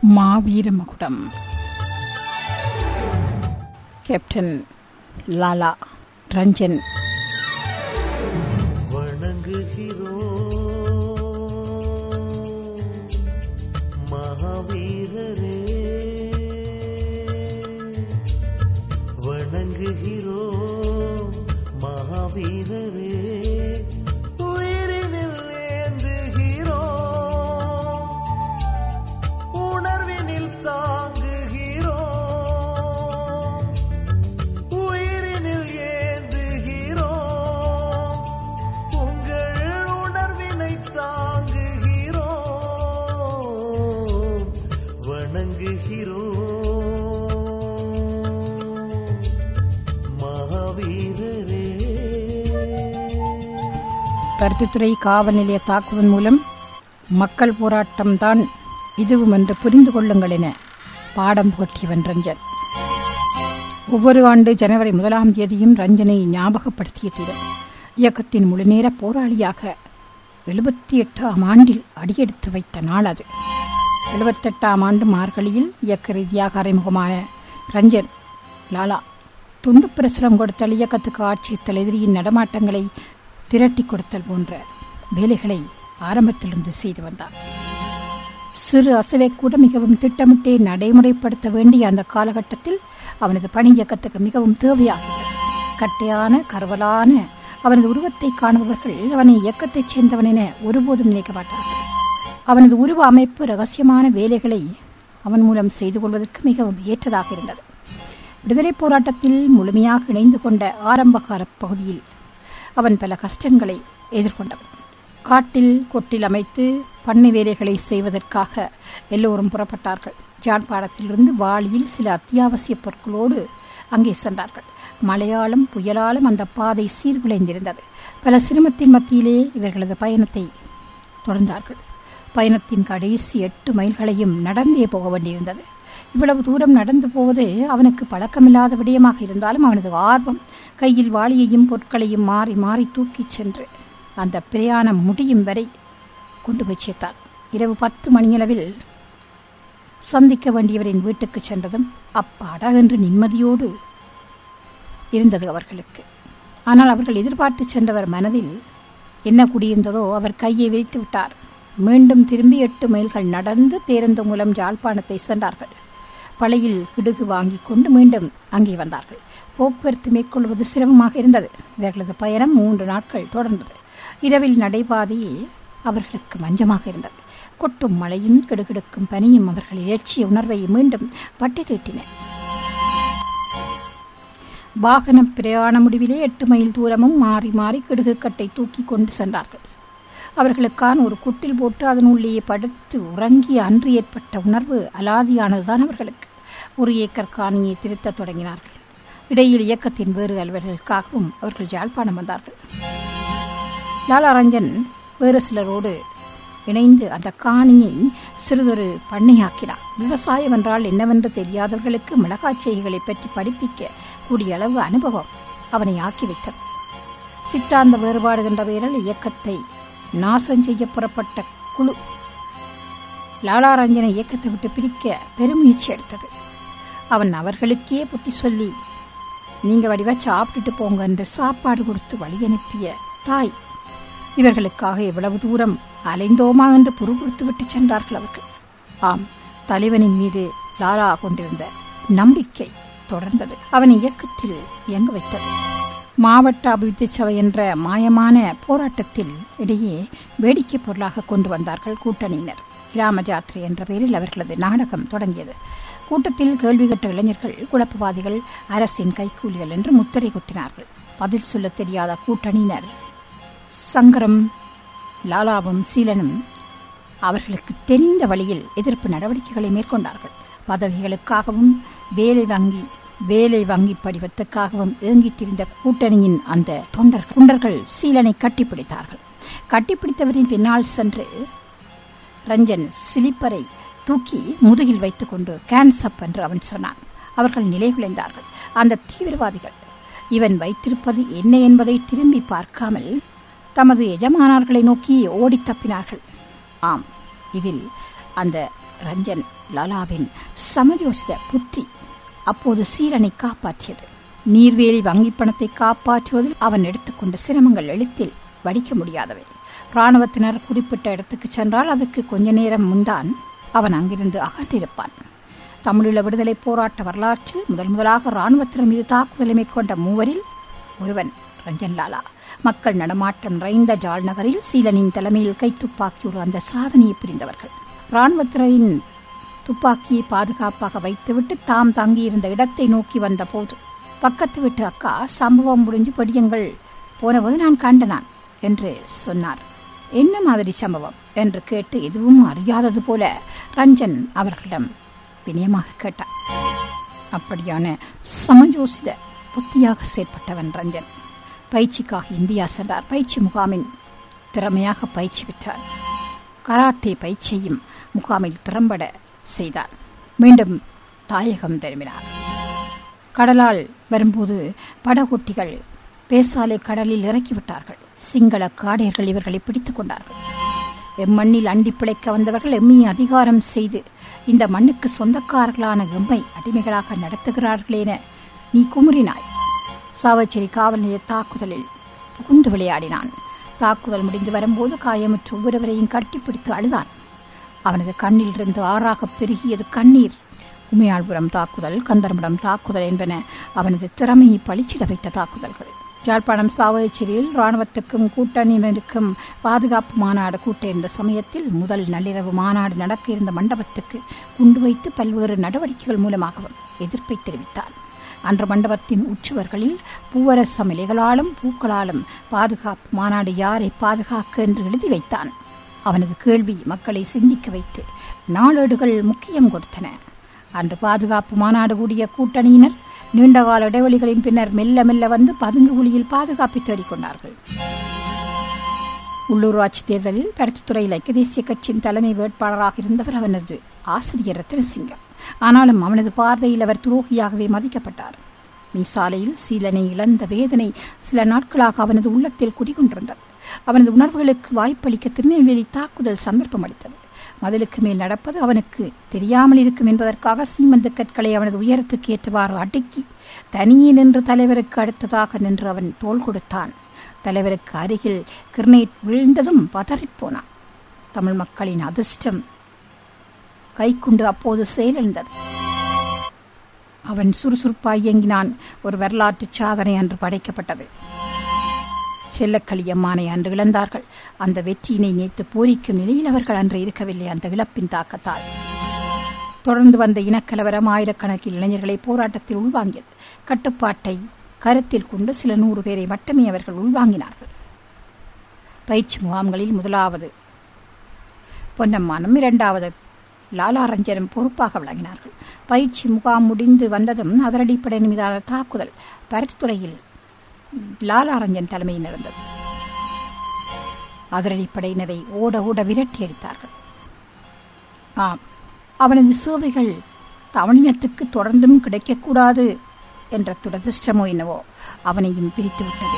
மாவீர மகுடம் கேப்டன் லாலா ரஞ்சன் வணங்குகிறோம் மகாவீரரே வணங்குகிறோம் மகாவீரரே உயிரினில் ஏந்துகிறோம் உணர்வினில் தாங்குகிறோம் உயிரினில் ஏந்துகிறோம் உங்கள் உணர்வினை தாங்குகிறோம் வணங்குகிறோம் மகாவீரரே பருத்தித்துறை காவல் நிலைய தாக்குதல் மூலம் மக்கள் போராட்டம்தான் இதுவும் என்று புரிந்து கொள்ளுங்கள் என பாடம் புகட்டியவன் ரஞ்சன் ஒவ்வொரு ஆண்டு ஜனவரி முதலாம் தேதியும் ரஞ்சனை ஞாபகப்படுத்திய தீரம் இயக்கத்தின் முழுநேர போராளியாக எழுபத்தி எட்டாம் ஆண்டில் அடியெடுத்து வைத்த நாள் அது எழுபத்தெட்டாம் ஆண்டு மார்கழியில் இயக்க ரீதியாக அறிமுகமான ரஞ்சன் லாலா துண்டு பிரசுரம் கொடுத்தல் இயக்கத்துக்கு ஆட்சியத்தல் எதிரியின் நடமாட்டங்களை திரட்டி கொடுத்தல் போன்ற வேலைகளை ஆரம்பத்திலிருந்து செய்து வந்தார் சிறு அசைவை கூட மிகவும் திட்டமிட்டே நடைமுறைப்படுத்த வேண்டிய அந்த காலகட்டத்தில் அவனது பணி இயக்கத்துக்கு மிகவும் தேவையாகிறது கட்டையான கருவலான அவனது உருவத்தை காணுபவர்கள் அவனை இயக்கத்தைச் சேர்ந்தவன் என ஒருபோதும் நினைக்க மாட்டார்கள் அவனது உருவ அமைப்பு ரகசியமான வேலைகளை அவன் மூலம் செய்து கொள்வதற்கு மிகவும் ஏற்றதாக இருந்தது விடுதலைப் போராட்டத்தில் முழுமையாக இணைந்து கொண்ட ஆரம்பகால பகுதியில் அவன் பல கஷ்டங்களை எதிர்கொண்டவன் காட்டில் கொட்டில் அமைத்து பண்ணை வேலைகளை செய்வதற்காக எல்லோரும் புறப்பட்டார்கள் ஜாழ்ப்பாணத்திலிருந்து வாளியில் சில அத்தியாவசிய பொருட்களோடு அங்கே சென்றார்கள் மழையாலும் புயலாலும் அந்த பாதை சீர்குலைந்திருந்தது பல சிரமத்தின் மத்தியிலே இவர்களது பயணத்தை தொடர்ந்தார்கள் பயணத்தின் கடைசி எட்டு மைல்களையும் நடந்தே போக வேண்டியிருந்தது இவ்வளவு தூரம் நடந்து போவது அவனுக்கு பழக்கமில்லாத விடயமாக இருந்தாலும் அவனது ஆர்வம் கையில் வாளியையும் பொருட்களையும் மாறி மாறி தூக்கிச் சென்று அந்த பிரயாணம் முடியும் வரை கொண்டு போய் சேர்த்தான் இரவு பத்து மணியளவில் சந்திக்க வேண்டியவரின் வீட்டுக்கு சென்றதும் அப்பாடா என்று நிம்மதியோடு இருந்தது அவர்களுக்கு ஆனால் அவர்கள் எதிர்பார்த்து சென்றவர் மனதில் என்ன குடியிருந்ததோ அவர் கையை வைத்து விட்டார் மீண்டும் திரும்பி எட்டு மைல்கள் நடந்து பேருந்து மூலம் யாழ்ப்பாணத்தை சென்றார்கள் பழையில் கிடுகு வாங்கிக் கொண்டு மீண்டும் அங்கே வந்தார்கள் போக்குவரத்து மேற்கொள்வது சிரமமாக இருந்தது இவர்களது பயணம் மூன்று நாட்கள் தொடர்ந்தது இரவில் நடைபாதையே அவர்களுக்கு மஞ்சமாக இருந்தது கொட்டும் மழையும் கிடுகிடுக்கும் பனியும் அவர்கள் இலட்சிய உணர்வை மீண்டும் பட்டி தீட்டின வாகன பிரயாண முடிவிலே எட்டு மைல் தூரமும் மாறி மாறி கிடுகுக்கட்டை தூக்கி கொண்டு சென்றார்கள் அவர்களுக்கான ஒரு குட்டில் போட்டு அதனுள்ளேயே படுத்து உறங்கிய அன்று ஏற்பட்ட உணர்வு அலாதியானதுதான் அவர்களுக்கு ஒரு ஏக்கர் காணியை திருத்தத் தொடங்கினார்கள் இடையில் இயக்கத்தின் வேறு அலுவலர்களுக்காகவும் அவர்கள் யாழ்ப்பாணம் வந்தார்கள் லாலாரஞ்சன் வேறு சிலரோடு இணைந்து அந்த காணியை சிறிதொரு பண்ணையாக்கினார் விவசாயம் என்றால் என்னவென்று தெரியாதவர்களுக்கு மிளகாய் செய்கைகளை பற்றி படிப்பிக்க கூடிய அளவு அனுபவம் அவனை ஆக்கி வைத்தது சித்தாந்த வேறுபாடு என்ற பெயரில் இயக்கத்தை நாசம் செய்ய புறப்பட்ட குழு லாலாரஞ்சனை இயக்கத்தை விட்டு பிரிக்க பெருமுயற்சி எடுத்தது அவன் அவர்களுக்கே புத்தி சொல்லி நீங்க வடிவா சாப்பிட்டுட்டு போங்க என்று சாப்பாடு கொடுத்து வழி அனுப்பிய தாய் இவர்களுக்காக எவ்வளவு தூரம் அலைந்தோமா என்று புறுபுறுத்து விட்டு சென்றார்கள் அவர்கள் ஆம் தலைவனின் மீது லாலா கொண்டிருந்த நம்பிக்கை தொடர்ந்தது அவன் இயக்கத்தில் இயங்க வைத்தது மாவட்ட அபிவிருத்தி சபை என்ற மாயமான போராட்டத்தில் இடையே வேடிக்கை பொருளாக கொண்டு வந்தார்கள் கூட்டணியினர் கிராம ஜாத்ரி என்ற பெயரில் அவர்களது நாடகம் தொடங்கியது கூட்டத்தில் கேள்வி கேட்ட இளைஞர்கள் குழப்பவாதிகள் அரசின் கைக்கூலிகள் என்று முத்திரை குத்தினார்கள் பதில் சொல்ல தெரியாத கூட்டணியினர் சங்கரம் லாலாவும் சீலனும் அவர்களுக்கு தெரிந்த வழியில் எதிர்ப்பு நடவடிக்கைகளை மேற்கொண்டார்கள் பதவிகளுக்காகவும் வேலை வங்கி வேலை வங்கி படிவத்துக்காகவும் ஏங்கித் திரிந்த கூட்டணியின் அந்த தொண்டர் குண்டர்கள் சீலனை கட்டிப்பிடித்தார்கள் கட்டிப்பிடித்தவரின் பின்னால் சென்று ரஞ்சன் சிலிப்பரை தூக்கி முதுகில் வைத்துக் கொண்டு கேன்சப் என்று அவன் சொன்னான் அவர்கள் நிலைகுலைந்தார்கள் அந்த தீவிரவாதிகள் இவன் வைத்திருப்பது என்ன என்பதை திரும்பி பார்க்காமல் தமது எஜமானர்களை நோக்கி ஓடித் தப்பினார்கள் ஆம் இதில் அந்த ரஞ்சன் லாலாவின் சமயோசித புத்தி அப்போது சீரனை காப்பாற்றியது நீர்வேலி வங்கிப் பணத்தை காப்பாற்றுவதில் அவன் எடுத்துக்கொண்ட சிரமங்கள் எழுத்தில் வடிக்க முடியாதவை ராணுவத்தினர் குறிப்பிட்ட இடத்துக்கு சென்றால் அதற்கு கொஞ்ச நேரம் முன்தான் அவன் அங்கிருந்து அகன்றிருப்பான் தமிழீழ விடுதலை போராட்ட வரலாற்றில் முதல் முதலாக ராணுவத்தினர் மீது தாக்குதலை மேற்கொண்ட மூவரில் ஒருவன் ரஞ்சன் லாலா மக்கள் நடமாட்டம் நிறைந்த ஜாழ் நகரில் சீலனின் தலைமையில் கைத்துப்பாக்கியோடு அந்த சாதனையை புரிந்தவர்கள் ராணுவத்தினரின் துப்பாக்கியை பாதுகாப்பாக வைத்துவிட்டு தாம் தங்கியிருந்த இடத்தை நோக்கி வந்தபோது பக்கத்து வீட்டு அக்கா சம்பவம் முடிஞ்சு படியங்கள் போனபோது நான் கண்டனான் என்று சொன்னார் என்ன மாதிரி சம்பவம் என்று கேட்டு எதுவும் அறியாதது போல ரஞ்சன் அவர்களிடம் வினயமாக கேட்டார் அப்படியான சமயோசித புத்தியாக செயற்பட்டவன் ரஞ்சன் பயிற்சிக்காக இந்தியா சென்றார் பயிற்சி முகாமின் திறமையாக பயிற்சி பெற்றார் கராத்தே பயிற்சியையும் முகாமில் திறம்பட செய்தார் மீண்டும் தாயகம் திரும்பினார் கடலால் வரும்போது படகோட்டிகள் பேசாலை கடலில் இறக்கிவிட்டார்கள் சிங்கள காடையர்கள் இவர்களை பிடித்துக் கொண்டார்கள் எம்மண்ணில் அண்டி பிழைக்க வந்தவர்கள் எம்மியை அதிகாரம் செய்து இந்த மண்ணுக்கு சொந்தக்காரர்களான எம்மை அடிமைகளாக நடத்துகிறார்களேன நீ குமுறினாய் சாவச்சேரி காவல் நிலைய தாக்குதலில் புகுந்து விளையாடினான் தாக்குதல் முடிந்து வரும்போது காயமுற்ற ஒவ்வொருவரையும் கட்டிப்பிடித்து அழுதான் அவனது கண்ணிலிருந்து ஆறாக பெருகியது கண்ணீர் உமையாள்புரம் தாக்குதல் கந்தரமடம் தாக்குதல் என்பன அவனது திறமையை பளிச்சிட வைத்த தாக்குதல்கள் யாழ்ப்பாணம் சாவகச்சேரியில் ராணுவத்துக்கும் கூட்டணியினருக்கும் பாதுகாப்பு மாநாடு கூட்ட இருந்த சமயத்தில் முதல் நள்ளிரவு மாநாடு நடக்க இருந்த மண்டபத்துக்கு குண்டு வைத்து பல்வேறு நடவடிக்கைகள் மூலமாகவும் எதிர்ப்பை தெரிவித்தார் அன்று மண்டபத்தின் உச்சுவர்களில் பூவரசம் இலைகளாலும் பூக்களாலும் பாதுகாப்பு மாநாடு யாரை பாதுகாக்க என்று எழுதி வைத்தான் அவனது கேள்வி மக்களை சிந்திக்க வைத்து நாளேடுகள் முக்கியம் கொடுத்தன அன்று பாதுகாப்பு மாநாடு கூடிய கூட்டணியினர் நீண்டகால இடைவெளிகளின் பின்னர் மெல்ல மெல்ல வந்து பதுங்கு குழியில் பாதுகாப்பை தேடிக்கொண்டார்கள் உள்ளூராட்சி தேர்தலில் பருத்தித்துறையில் ஐக்கிய தேசிய கட்சியின் தலைமை வேட்பாளராக இருந்தவர் அவனது ஆசிரியர் ரத்தினசிங்கம் ஆனாலும் அவனது பார்வையில் அவர் துரோகியாகவே மதிக்கப்பட்டார் மீசாலையில் சீலனை இழந்த வேதனை சில நாட்களாக அவனது உள்ளத்தில் குடிகொண்டிருந்தது அவனது உணர்வுகளுக்கு வாய்ப்பளிக்க திருநெல்வேலி தாக்குதல் சந்தர்ப்பம் அளித்தது மதிலுக்கு மேல் நடப்பது அவனுக்கு தெரியாமல் இருக்கும் என்பதற்காக சீமந்த கற்களை அவனது உயரத்துக்கு ஏற்றவாறு அடுக்கி தனியே நின்று தலைவருக்கு அடுத்ததாக நின்று அவன் தோள் கொடுத்தான் தலைவருக்கு அருகில் கிர்னேட் விழுந்ததும் பதறிப்போனான் தமிழ் மக்களின் அதிர்ஷ்டம் கைக்குண்டு அப்போது செயலிழந்தது அவன் சுறுசுறுப்பாய் இயங்கினான் ஒரு வரலாற்று சாதனை அன்று படைக்கப்பட்டது செல்லக்களியம்மானை அன்று இழந்தார்கள் அந்த வெற்றியினை நேற்று பூரிக்கும் நிலையில் அவர்கள் அன்று இருக்கவில்லை அந்த இழப்பின் தாக்கத்தால் தொடர்ந்து வந்த இனக்கலவரம் ஆயிரக்கணக்கில் இளைஞர்களை போராட்டத்தில் உள்வாங்கியது கட்டுப்பாட்டை கருத்தில் கொண்டு சில நூறு பேரை மட்டுமே அவர்கள் உள்வாங்கினார்கள் பயிற்சி முகாம்களில் முதலாவது பொன்னம்மானும் இரண்டாவது லாலாரஞ்சனும் பொறுப்பாக விளங்கினார்கள் பயிற்சி முகாம் முடிந்து வந்ததும் அதரடிப்படை மீதான தாக்குதல் பருத்துறையில் லாலாரஞ்சன் தலைமையில் நடந்தது அதிரடிப்படையினரை ஓட ஓட விரட்டி அடித்தார்கள் ஆம் அவனது சேவைகள் தமிழினத்துக்கு தொடர்ந்தும் கிடைக்கக்கூடாது என்ற துரதிருஷ்டமோ என்னவோ அவனையும் பிரித்துவிட்டது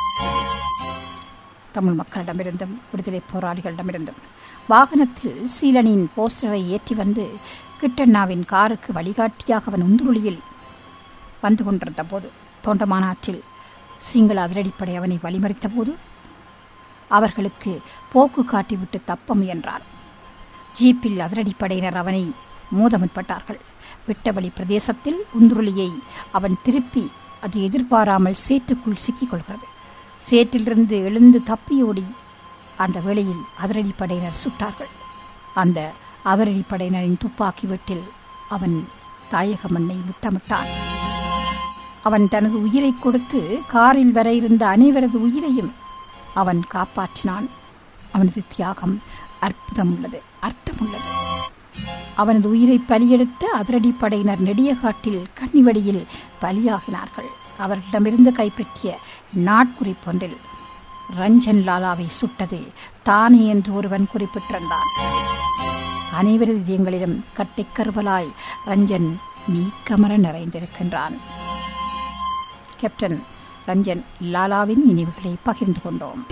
தமிழ் மக்களிடமிருந்தும் விடுதலை போராளிகளிடமிருந்தும் வாகனத்தில் சீலனின் போஸ்டரை ஏற்றி வந்து கிட்டண்ணாவின் காருக்கு வழிகாட்டியாக அவன் உந்துருளியில் வந்து கொண்டிருந்த போது தொண்டமானாற்றில் சிங்கள அதிரடிப்படை அவனை வழிமறித்த போது அவர்களுக்கு போக்கு காட்டிவிட்டு தப்ப முயன்றான் ஜீப்பில் அதிரடிப்படையினர் அவனை மோத முற்பட்டார்கள் விட்டவழி பிரதேசத்தில் உந்துருளியை அவன் திருப்பி அது எதிர்பாராமல் சேற்றுக்குள் சிக்கிக் கொள்கிறது சேற்றிலிருந்து எழுந்து தப்பியோடி அந்த வேளையில் அதிரடிப்படையினர் சுட்டார்கள் அந்த அதிரடிப்படையினரின் துப்பாக்கி வெட்டில் அவன் தாயக மண்ணை முத்தமிட்டான் அவன் தனது உயிரை கொடுத்து காரில் வர இருந்த அனைவரது உயிரையும் அவன் காப்பாற்றினான் அவனது தியாகம் அற்புதம் உள்ளது அர்த்தம் உள்ளது அவனது உயிரை பலியெடுத்து அதிரடிப்படையினர் நெடியகாட்டில் கன்னிவடியில் பலியாகினார்கள் அவர்களிடமிருந்து கைப்பற்றிய நாட்குறிப்பொன்றில் ரஞ்சன் லாலாவை சுட்டது தானே என்று ஒருவன் குறிப்பிட்டிருந்தான் அனைவரது இதயங்களிலும் கட்டைக்கருவலாய் ரஞ்சன் நீக்கமர நிறைந்திருக்கின்றான் கேப்டன் ரஞ்சன் லாலாவின் நினைவுகளை பகிர்ந்து கொண்டோம்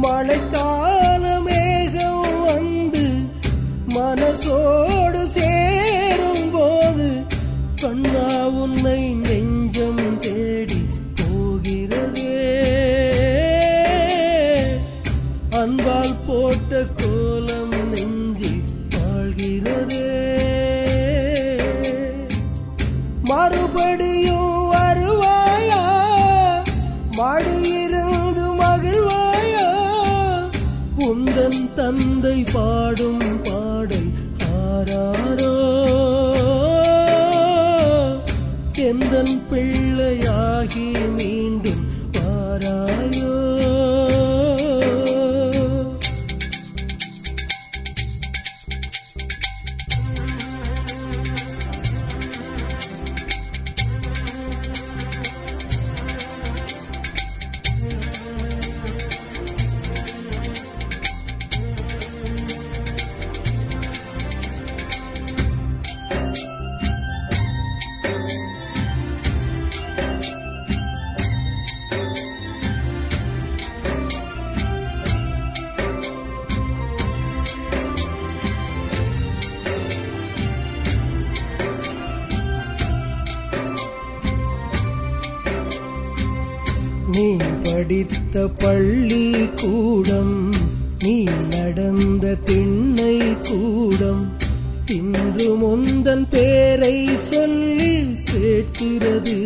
மழைக்கால மேகம் வந்து மனசோடு சேரும் போது கண்ணா உன்னை நெஞ்சம் தேடி போகிறதே அன்பால் போட்ட கோலம் நெஞ்சி வாழ்கிறதே மறுபடியும் வருவாயா மடியிருந்து மகிழ்வாயா குந்தன் தந்தை பாடும் பாடல் ஆராரோ எந்தன் பிள்ளையாகி மீண்டும் வாராயோ நீ படித்த பள்ளி கூடம் நீ நடந்த திண்ணை கூடம் இன்று முந்தன் பேரை சொல்லி கேட்கிறது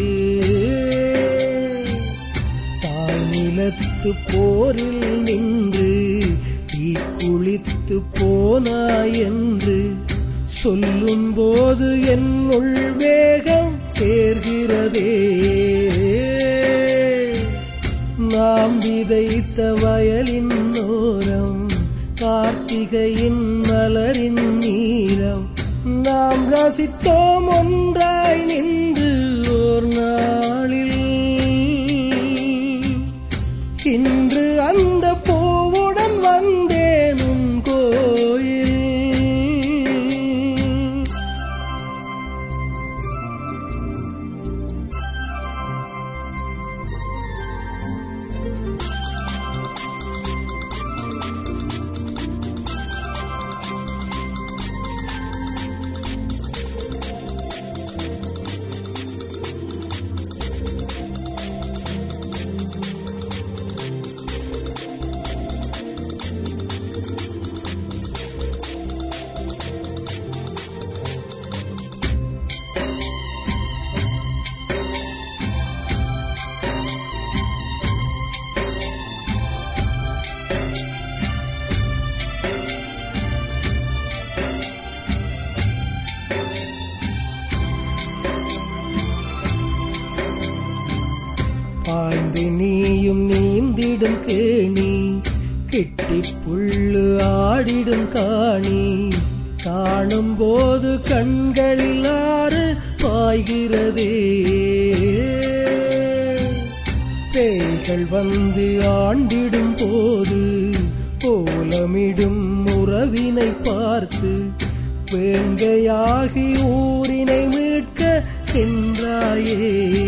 தாய் நிலத்து போரில் நின்று தீ குளித்து போனாய் என்று சொல்லும் போது என்னுள் வேகம் சேர்கிறதே நாம் விதைத்த வயலின் ஓரம் கார்த்திகையின் மலரின் நீரம் நாம் ரசித்தோம் ஒன்றாய் நின்று ஓர் நாளில் இன்று அந்த பூவுடன் வந்தேன் உன் கோயில் பாய்ந்து நீயும் நீந்திடும் கேணி கிட்டி புல்லு ஆடிடும் காணி காணும் போது கண்களில் ஆறு பாய்கிறதே பேய்கள் வந்து ஆண்டிடும் போது கோலமிடும் உறவினை பார்த்து வேங்கையாகி ஊரினை மீட்க சென்றாயே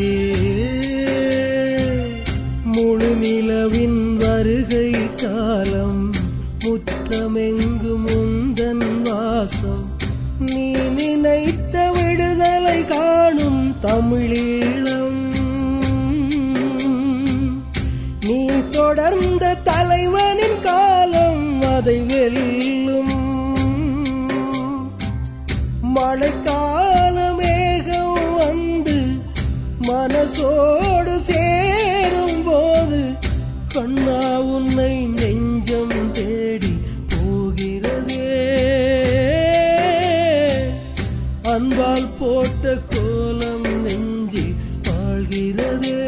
முழு நிலவின் வருகை காலம் முற்றமெங்கும் முந்தன் வாசம் நீ நினைத்த விடுதலை காணும் தமிழீழம் நீ தொடர்ந்த தலைவனின் காலம் அதை வெல்லும் மழைக்கால மேகம் வந்து மனசோடு சேரும் போது கண்ணா உன்னை நெஞ்சம் தேடி போகிறதே அன்பால் போட்ட கோலம் நெஞ்சி வாழ்கிறதே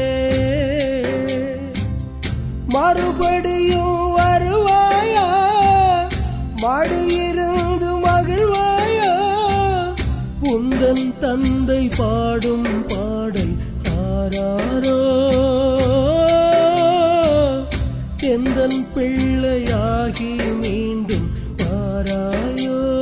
மறுபடியும் வருவாயா மடியிருந்து மகிழ்வாயா உந்தன் தந்தை பாடும் பாடல் ஆராரோ எந்தன் பிள்ளையாகி மீண்டும் வாராயோ